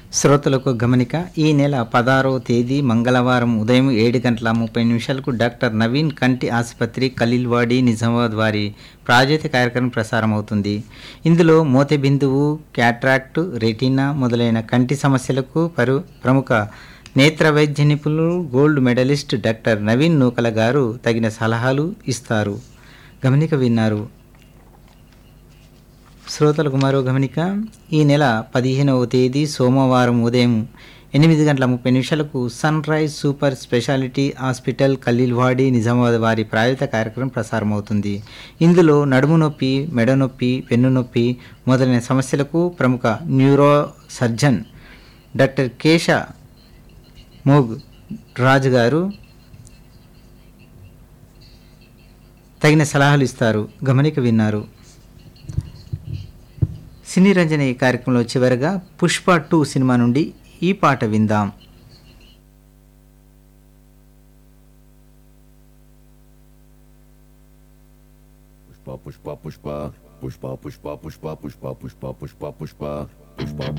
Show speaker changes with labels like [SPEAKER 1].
[SPEAKER 1] శ్రోతలకు గమనిక ఈ నెల పదహారవ తేదీ మంగళవారం ఉదయం ఏడు గంటల ముప్పై నిమిషాలకు డాక్టర్ నవీన్ కంటి ఆసుపత్రి ఖలీల్వాడి నిజామాబాద్ వారి ప్రాయోజిత కార్యక్రమం ప్రసారం అవుతుంది ఇందులో మోతె బిందువు క్యాట్రాక్ట్ రెటీనా మొదలైన కంటి సమస్యలకు పరు ప్రముఖ నేత్ర వైద్య నిపుణులు gold medallist doctor Naveen Nookala గారు తగిన సలహాలు ఇస్తారు గమనిక విన్నారు శ్రోతలకు మరో గమనిక ఈ నెల పదిహేనవ తేదీ సోమవారం ఉదయం ఎనిమిది గంటల ముప్పై నిమిషాలకు sunrise super speciality hospital Kallilwadi Nizamabad వారి ప్రాయోజిత కార్యక్రమం ప్రసారం అవుతుంది ఇందులో నడుము నొప్పి మెడ నొప్పి వెన్ను నొప్పి మొదలైన సమస్యలకు ప్రముఖ న్యూరో సర్జన్ డాక్టర్ కేశ మోగ్ రాజు గారు తగిన సలహాలు ఇస్తారు గమనిక విన్నారు సినీ రంజన ఈ కార్యక్రమంలో చివరగా పుష్ప టూ సినిమా నుండి ఈ పాట విందాం
[SPEAKER 2] పుష్ప పుష్ప పుష్ప పుష్ప పుష్ప పుష్ప పుష్ప పుష్ప పుష్ప పుష్ప పుష్ప